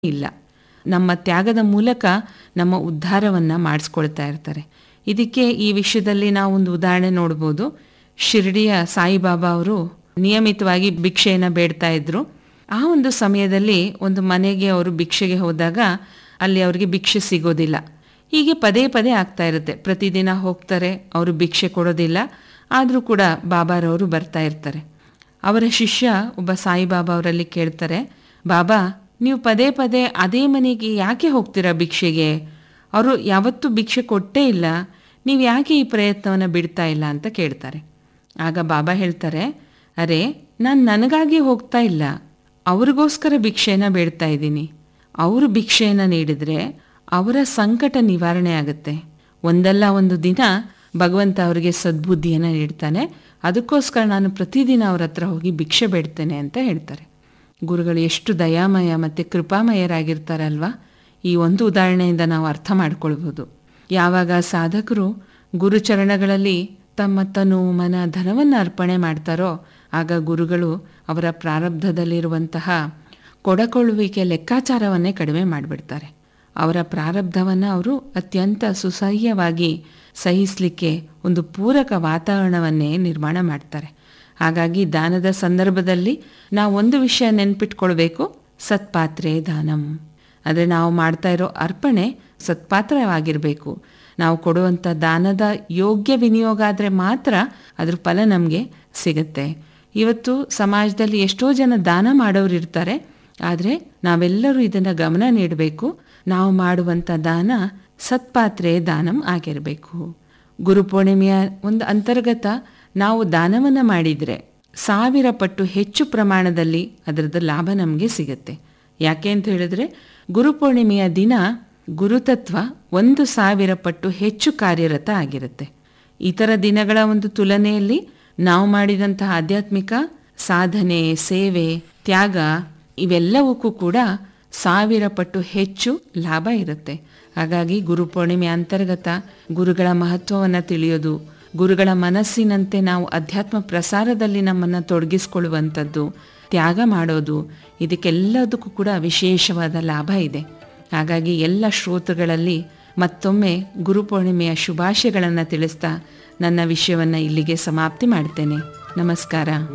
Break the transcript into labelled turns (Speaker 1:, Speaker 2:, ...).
Speaker 1: ಇಲ್ಲ ನಮ್ಮ ತ್ಯಾಗದ ಮೂಲಕ ನಮ್ಮ ಉದ್ಧಾರವನ್ನು ಮಾಡಿಸ್ಕೊಳ್ತಾ ಇರ್ತಾರೆ ಇದಕ್ಕೆ ಈ ವಿಷಯದಲ್ಲಿ ನಾವು ಒಂದು ಉದಾಹರಣೆ ನೋಡ್ಬೋದು ಶಿರ್ಡಿಯ ಸಾಯಿಬಾಬಾ ಅವರು ನಿಯಮಿತವಾಗಿ ಭಿಕ್ಷೆಯನ್ನು ಬೇಡ್ತಾ ಇದ್ರು ಆ ಒಂದು ಸಮಯದಲ್ಲಿ ಒಂದು ಮನೆಗೆ ಅವರು ಭಿಕ್ಷೆಗೆ ಹೋದಾಗ ಅಲ್ಲಿ ಅವರಿಗೆ ಭಿಕ್ಷೆ ಸಿಗೋದಿಲ್ಲ ಹೀಗೆ ಪದೇ ಪದೇ ಆಗ್ತಾ ಇರುತ್ತೆ ಪ್ರತಿದಿನ ಹೋಗ್ತಾರೆ ಅವರು ಭಿಕ್ಷೆ ಕೊಡೋದಿಲ್ಲ ಆದರೂ ಕೂಡ ಬಾಬಾರವರು ಬರ್ತಾ ಇರ್ತಾರೆ ಅವರ ಶಿಷ್ಯ ಒಬ್ಬ ಸಾಯಿಬಾಬಾ ಅವರಲ್ಲಿ ಕೇಳ್ತಾರೆ ಬಾಬಾ ನೀವು ಪದೇ ಪದೇ ಅದೇ ಮನೆಗೆ ಯಾಕೆ ಹೋಗ್ತೀರಾ ಭಿಕ್ಷೆಗೆ ಅವರು ಯಾವತ್ತೂ ಭಿಕ್ಷೆ ಕೊಟ್ಟೇ ಇಲ್ಲ ನೀವು ಯಾಕೆ ಈ ಪ್ರಯತ್ನವನ್ನು ಬಿಡ್ತಾ ಇಲ್ಲ ಅಂತ ಕೇಳ್ತಾರೆ ಆಗ ಬಾಬಾ ಹೇಳ್ತಾರೆ ಅರೆ ನಾನು ನನಗಾಗಿ ಹೋಗ್ತಾ ಇಲ್ಲ ಅವ್ರಿಗೋಸ್ಕರ ಭಿಕ್ಷೆನ ಬೇಡ್ತಾ ಇದ್ದೀನಿ ಅವರು ಭಿಕ್ಷೆಯನ್ನು ನೀಡಿದರೆ ಅವರ ಸಂಕಟ ನಿವಾರಣೆ ಆಗುತ್ತೆ ಒಂದಲ್ಲ ಒಂದು ದಿನ ಭಗವಂತ ಅವರಿಗೆ ಸದ್ಬುದ್ಧಿಯನ್ನು ನೀಡ್ತಾನೆ ಅದಕ್ಕೋಸ್ಕರ ನಾನು ಪ್ರತಿದಿನ ಅವ್ರ ಹತ್ರ ಹೋಗಿ ಭಿಕ್ಷೆ ಬೇಡ್ತೇನೆ ಅಂತ ಹೇಳ್ತಾರೆ ಗುರುಗಳು ಎಷ್ಟು ದಯಾಮಯ ಮತ್ತು ಕೃಪಾಮಯರಾಗಿರ್ತಾರಲ್ವಾ ಈ ಒಂದು ಉದಾಹರಣೆಯಿಂದ ನಾವು ಅರ್ಥ ಮಾಡ್ಕೊಳ್ಬೋದು ಯಾವಾಗ ಸಾಧಕರು ಗುರುಚರಣಗಳಲ್ಲಿ ತಮ್ಮ ತನು ಮನ ಧನವನ್ನು ಅರ್ಪಣೆ ಮಾಡ್ತಾರೋ ಆಗ ಗುರುಗಳು ಅವರ ಪ್ರಾರಬ್ಧದಲ್ಲಿರುವಂತಹ ಕೊಡಕೊಳ್ಳುವಿಕೆ ಲೆಕ್ಕಾಚಾರವನ್ನೇ ಕಡಿಮೆ ಮಾಡಿಬಿಡ್ತಾರೆ ಅವರ ಪ್ರಾರಬ್ಧವನ್ನು ಅವರು ಅತ್ಯಂತ ಸುಸಹ್ಯವಾಗಿ ಸಹಿಸಲಿಕ್ಕೆ ಒಂದು ಪೂರಕ ವಾತಾವರಣವನ್ನೇ ನಿರ್ಮಾಣ ಮಾಡ್ತಾರೆ ಹಾಗಾಗಿ ದಾನದ ಸಂದರ್ಭದಲ್ಲಿ ನಾವು ಒಂದು ವಿಷಯ ನೆನ್ಪಿಟ್ಕೊಳ್ಬೇಕು ಸತ್ಪಾತ್ರೆ ದಾನಂ ಅಂದರೆ ನಾವು ಮಾಡ್ತಾ ಇರೋ ಅರ್ಪಣೆ ಸತ್ಪಾತ್ರವಾಗಿರಬೇಕು ನಾವು ಕೊಡುವಂಥ ದಾನದ ಯೋಗ್ಯ ವಿನಿಯೋಗ ಆದರೆ ಮಾತ್ರ ಅದ್ರ ಫಲ ನಮಗೆ ಸಿಗುತ್ತೆ ಇವತ್ತು ಸಮಾಜದಲ್ಲಿ ಎಷ್ಟೋ ಜನ ದಾನ ಮಾಡೋರು ಇರ್ತಾರೆ ಆದರೆ ನಾವೆಲ್ಲರೂ ಇದನ್ನು ಗಮನ ನೀಡಬೇಕು ನಾವು ಮಾಡುವಂಥ ದಾನ ಸತ್ಪಾತ್ರೆ ದಾನಂ ಆಗಿರಬೇಕು ಗುರುಪೂರ್ಣಿಮೆಯ ಒಂದು ಅಂತರ್ಗತ ನಾವು ದಾನವನ್ನು ಮಾಡಿದರೆ ಸಾವಿರ ಪಟ್ಟು ಹೆಚ್ಚು ಪ್ರಮಾಣದಲ್ಲಿ ಅದರದ್ದು ಲಾಭ ನಮಗೆ ಸಿಗುತ್ತೆ ಯಾಕೆ ಅಂತ ಹೇಳಿದ್ರೆ ಗುರುಪೂರ್ಣಿಮೆಯ ದಿನ ಗುರುತತ್ವ ಒಂದು ಸಾವಿರ ಪಟ್ಟು ಹೆಚ್ಚು ಕಾರ್ಯರತ ಆಗಿರುತ್ತೆ ಇತರ ದಿನಗಳ ಒಂದು ತುಲನೆಯಲ್ಲಿ ನಾವು ಮಾಡಿದಂತಹ ಆಧ್ಯಾತ್ಮಿಕ ಸಾಧನೆ ಸೇವೆ ತ್ಯಾಗ ಇವೆಲ್ಲವಕ್ಕೂ ಕೂಡ ಸಾವಿರ ಪಟ್ಟು ಹೆಚ್ಚು ಲಾಭ ಇರುತ್ತೆ ಹಾಗಾಗಿ ಗುರುಪೂರ್ಣಿಮೆ ಅಂತರ್ಗತ ಗುರುಗಳ ಮಹತ್ವವನ್ನು ತಿಳಿಯೋದು ಗುರುಗಳ ಮನಸ್ಸಿನಂತೆ ನಾವು ಅಧ್ಯಾತ್ಮ ಪ್ರಸಾರದಲ್ಲಿ ನಮ್ಮನ್ನು ತೊಡಗಿಸ್ಕೊಳ್ಳುವಂಥದ್ದು ತ್ಯಾಗ ಮಾಡೋದು ಇದಕ್ಕೆಲ್ಲದಕ್ಕೂ ಕೂಡ ವಿಶೇಷವಾದ ಲಾಭ ಇದೆ ಹಾಗಾಗಿ ಎಲ್ಲ ಶ್ರೋತೃಗಳಲ್ಲಿ ಮತ್ತೊಮ್ಮೆ ಗುರುಪೂರ್ಣಿಮೆಯ ಶುಭಾಶಯಗಳನ್ನು ತಿಳಿಸ್ತಾ ನನ್ನ ವಿಷಯವನ್ನು ಇಲ್ಲಿಗೆ ಸಮಾಪ್ತಿ ಮಾಡ್ತೇನೆ ನಮಸ್ಕಾರ